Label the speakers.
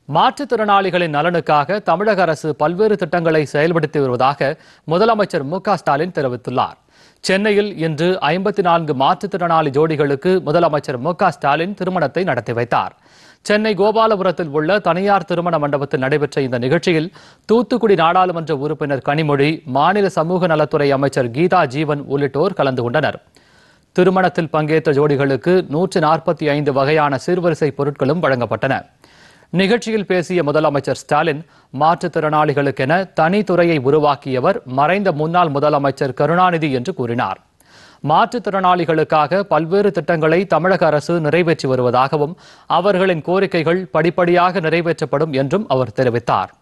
Speaker 1: மாற்றுத்திறனாளிகளின் நலனுக்காக தமிழக அரசு பல்வேறு திட்டங்களை செயல்படுத்தி வருவதாக முதலமைச்சர் மு க ஸ்டாலின் தெரிவித்துள்ளார் சென்னையில் இன்று ஐம்பத்தி நான்கு மாற்றுத்திறனாளி ஜோடிகளுக்கு முதலமைச்சர் மு க ஸ்டாலின் திருமணத்தை நடத்தி வைத்தார் சென்னை கோபாலபுரத்தில் உள்ள தனியார் திருமண மண்டபத்தில் நடைபெற்ற இந்த நிகழ்ச்சியில் தூத்துக்குடி நாடாளுமன்ற உறுப்பினர் கனிமொழி மாநில சமூக நலத்துறை அமைச்சர் கீதா ஜீவன் உள்ளிட்டோர் கலந்து கொண்டனர் திருமணத்தில் பங்கேற்ற ஜோடிகளுக்கு நூற்று நாற்பத்தி ஐந்து வகையான சீர்வரிசை பொருட்களும் வழங்கப்பட்டன நிகழ்ச்சியில் பேசிய முதலமைச்சர் ஸ்டாலின் மாற்றுத்திறனாளிகளுக்கென தனித்துறையை உருவாக்கியவர் மறைந்த முன்னாள் முதலமைச்சர் கருணாநிதி என்று கூறினார் மாற்றுத்திறனாளிகளுக்காக பல்வேறு திட்டங்களை தமிழக அரசு நிறைவேற்றி வருவதாகவும் அவர்களின் கோரிக்கைகள் படிப்படியாக நிறைவேற்றப்படும் என்றும் அவர் தெரிவித்தார்